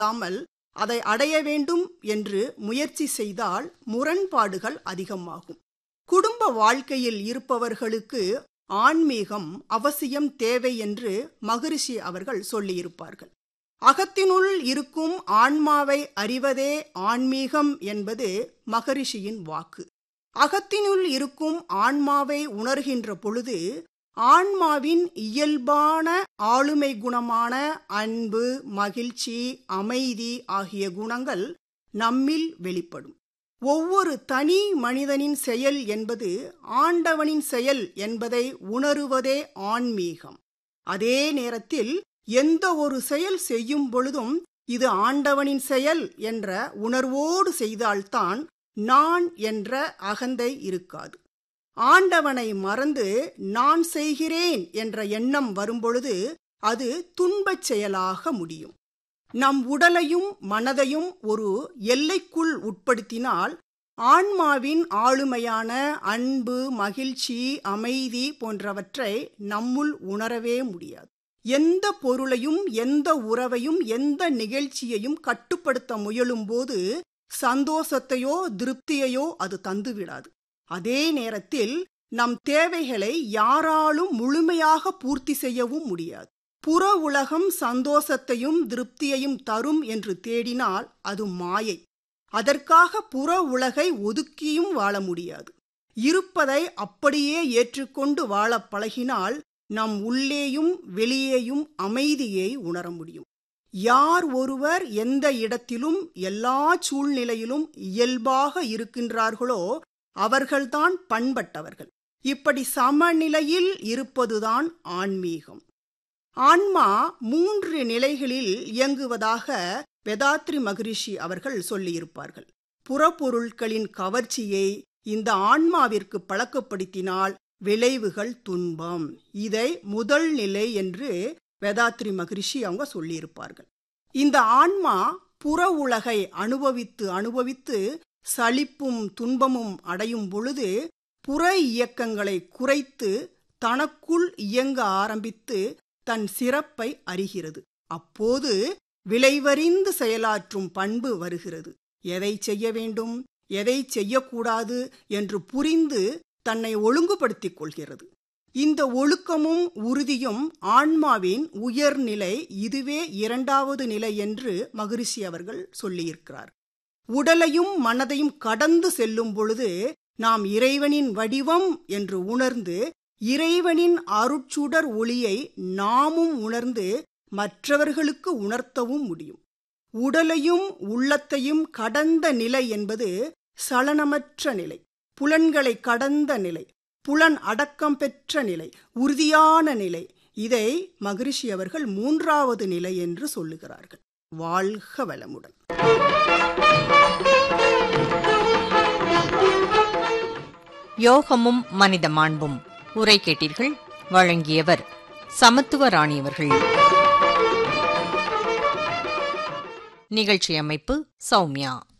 இல்லாமல் அதை அடைய வேண்டும் என்று முயற்சி செய்தால் முரண்பாடுகள் அதிகமாகும் குடும்ப வாழ்க்கையில் இருப்பவர்களுக்கு ஆன்மீகம் அவசியம் தேவை என்று மகரிஷி அவர்கள் சொல்லியிருப்பார்கள் அகத்தினுள் இருக்கும் ஆன்மாவை அறிவதே ஆன்மீகம் என்பது மகரிஷியின் வாக்கு அகத்தினுள் இருக்கும் ஆன்மாவை உணர்கின்ற பொழுது ஆன்மாவின் இயல்பான ஆளுமை குணமான அன்பு மகிழ்ச்சி அமைதி ஆகிய குணங்கள் நம்மில் வெளிப்படும் ஒவ்வொரு தனி மனிதனின் செயல் என்பது ஆண்டவனின் செயல் என்பதை உணருவதே ஆன்மீகம் அதே நேரத்தில் எந்த ஒரு செயல் செய்யும் பொழுதும் இது ஆண்டவனின் செயல் என்ற உணர்வோடு செய்தால்தான் நான் என்ற அகந்தை இருக்காது ஆண்டவனை மறந்து நான் செய்கிறேன் என்ற எண்ணம் வரும்பொழுது அது துன்பச் செயலாக முடியும் நம் உடலையும் மனதையும் ஒரு எல்லைக்குள் உட்படுத்தினால் ஆன்மாவின் ஆளுமையான அன்பு மகிழ்ச்சி அமைதி போன்றவற்றை நம்முள் உணரவே முடியாது எந்த பொருளையும் எந்த உறவையும் எந்த நிகழ்ச்சியையும் கட்டுப்படுத்த முயலும்போது சந்தோஷத்தையோ திருப்தியையோ அது தந்துவிடாது அதே நேரத்தில் நம் தேவைகளை யாராலும் முழுமையாக பூர்த்தி செய்யவும் முடியாது புற உலகம் சந்தோஷத்தையும் திருப்தியையும் தரும் என்று தேடினால் அது மாயை அதற்காக புற உலகை ஒதுக்கியும் வாழ முடியாது இருப்பதை அப்படியே ஏற்றுக்கொண்டு வாழ பழகினால் நம் உள்ளேயும் வெளியேயும் அமைதியை உணர முடியும் யார் ஒருவர் எந்த இடத்திலும் எல்லா சூழ்நிலையிலும் இயல்பாக இருக்கின்றார்களோ அவர்கள்தான் பண்பட்டவர்கள் இப்படி சமநிலையில் இருப்பதுதான் ஆன்மீகம் ஆன்மா மூன்று நிலைகளில் இயங்குவதாக வேதாத்ரி மகரிஷி அவர்கள் சொல்லியிருப்பார்கள் புறப்பொருட்களின் கவர்ச்சியை இந்த ஆன்மாவிற்கு பழக்கப்படுத்தினால் விளைவுகள் துன்பம் இதை முதல் நிலை என்று வேதாத்ரி மகரிஷி அவங்க சொல்லியிருப்பார்கள் இந்த ஆன்மா புற உலகை அனுபவித்து அனுபவித்து சலிப்பும் துன்பமும் அடையும் பொழுது புற இயக்கங்களை குறைத்து தனக்குள் இயங்க ஆரம்பித்து தன் சிறப்பை அறிகிறது அப்போது விளைவறிந்து செயலாற்றும் பண்பு வருகிறது எதை செய்ய வேண்டும் எதை செய்யக்கூடாது என்று புரிந்து தன்னை ஒழுங்குபடுத்திக் கொள்கிறது இந்த ஒழுக்கமும் உறுதியும் ஆன்மாவின் உயர்நிலை இதுவே இரண்டாவது நிலை என்று மகரிஷி அவர்கள் சொல்லியிருக்கிறார் உடலையும் மனதையும் கடந்து செல்லும் பொழுது நாம் இறைவனின் வடிவம் என்று உணர்ந்து இறைவனின் அருட்சுடர் ஒளியை நாமும் உணர்ந்து மற்றவர்களுக்கு உணர்த்தவும் முடியும் உடலையும் உள்ளத்தையும் கடந்த நிலை என்பது சலனமற்ற நிலை புலன்களை கடந்த நிலை புலன் அடக்கம் பெற்ற நிலை உறுதியான நிலை இதை மகரிஷி அவர்கள் மூன்றாவது நிலை என்று சொல்லுகிறார்கள் வாழ்க வளமுடன் யோகமும் மனித மாண்பும் உரை கேட்டீர்கள் வழங்கியவர் சமத்துவ ராணியவர்கள் நிகழ்ச்சி அமைப்பு சௌமியா